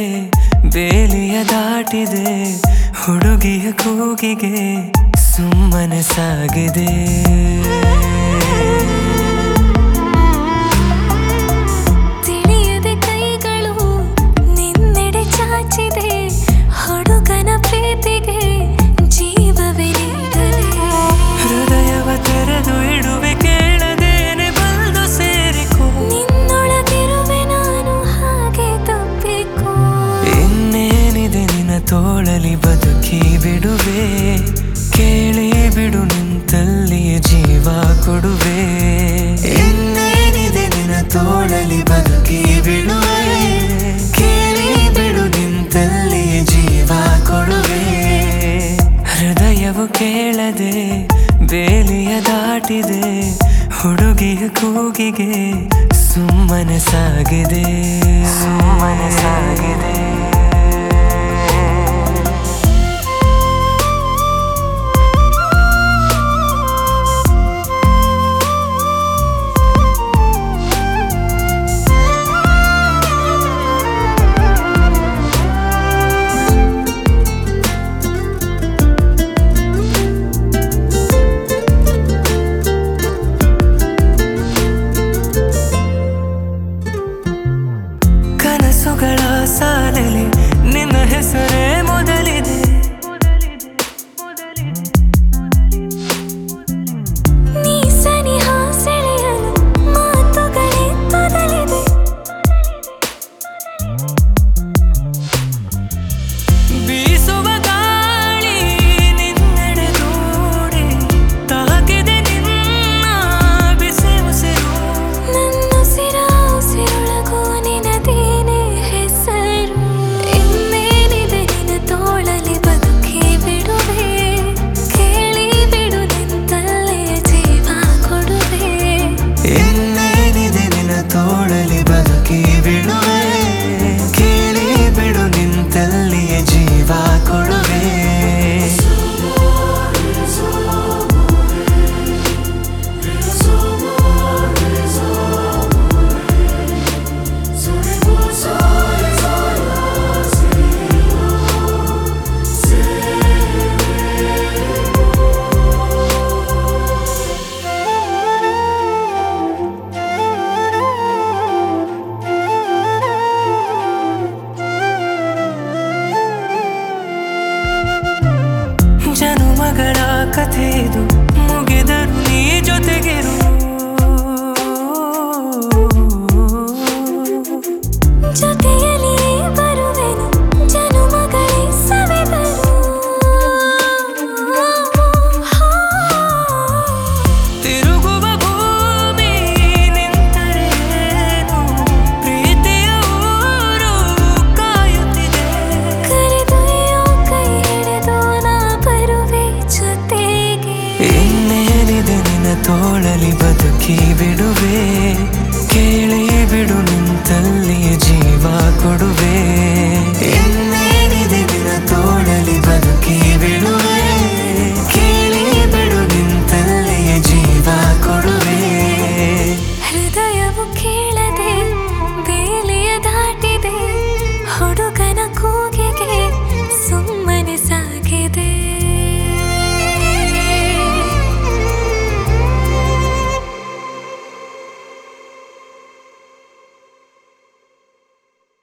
ಬೇಲಿಯ ದಾಟಿದೆ ಹುಡುಗಿಯ ಕೂಗಿಗೆ ಸುಮ್ಮನೆ ಸಾಗಿದೆ ತಿಳಿಯದೆ ಕೈಗಳು ನಿನ್ನೆಡೆ ಚಾಚಿದೆ ಹುಡುಗನ ಪ್ರೀತಿಗೆ ಜೀವವೇ ನೀಡದೆ ಹೃದಯವ ತೆರೆದು ಇಡುವೆ ಕೇಳದೇನೆ ಬಂದು ಸೇರಿಕೋ ನಿನ್ನೊಳಗಿರುವೆ ನಾನು ಹಾಗೆ ತಪ್ಪಿಕೋ ಇನ್ನೇನಿದೆ ನಿನ್ನ ತೋಳಲಿ ಬದುಕಿ ಬಿಡುವೆ ಕೇಳಿ ಬಿಡು ನಿಂತಲ್ಲಿಯೇ ಜೀವ ಕೊಡುವೆ ಇನ್ನೇನಿದೆ ನಿನ್ನ ತೋಳಲಿ ಬದುಕಿ ಬಿಡುವೆ ಕೇಳಿ ಬಿಡು ನಿಂತಲ್ಲಿಯೇ ಜೀವ ಕೊಡುವೆ ಹೃದಯವು ಕೇಳದೆ ಬೇಲಿಯ ದಾಟಿದೆ ಹುಡುಗಿಯ ಕೂಗಿಗೆ ಸುಮ್ಮನೆ ಸಾಗಿದೆ ಸುಮ್ಮನೆ ಸಾಗಿದೆ ಕನಸುಗಳ ಸಾಲಲಿ ನಿನ್ನ ಹೆಸರೇ ಮೊದಲಿದೆ ನೀ ಸನಿಹ ಸೆಳೆಯಲು ಮಾತುಗಳೇ ತೊದಲಿದೆ ಬೀಸುವ ಗಾಳಿ ನಿನ್ನೆಡೆ ದೂಡಿ ತಾಕಿದೆ ನಿನ್ನ ಬಿಸಿ ಉಸಿರು ನನ್ನುಸಿರ ಉಸಿರೊಳಗೂ ನಿನದೇನೆ ಹೆಸರು ಇನ್ನೇನಿದೆ ನಿನ್ನ ತೋಳಲಿ ಬದುಕಿ ಬಿಡುವೆ ಕೇಳಿ ಬಿಡು ನಿಂತಲ್ಲೇ ಜೀವ ಕೊಡುವೆ ಇನ್ನೇನಿದೆ ನಿನ್ನ ತೋಳಲಿ ಬದುಕಿ ಬಿಡುವೆ ಕೇಳಿ ಬಿಡು ನಿಂತಲ್ಲಿಯೇ ಜೀವ ಕೊಡುವೆ ಜನುಮಗಳ ಕಥೆ ಇದು ಮುಗಿದರು ನೀ ಜೊತೆಗಿರು ಜೊತೆಯಲ್ಲಿ ಬರುವೆನು ಜನುಮಗಳೇ ಸವೆದರು ತಿರುಗುವ ಭೂಮಿ ನಿಂತರೇನು ಪ್ರೀತಿಯ ಊರು ಕಾಯುತ್ತಿದೆ ಕರೆದೊಯ್ಯೋ ಕೈ ಹಿಡಿದು ನಾ ಬರುವೆ ಜೊತೆಗೆ ಇನ್ನೇನಿದೆ ನಿನ್ನ ತೋಳಲಿ ಬದುಕಿ ಬಿಡುವೆ ಕೇಳಿ ಬಿಡು ನಿಂತಲ್ಲಿಯೇ ಜೀವ ಕೊಡುವೆ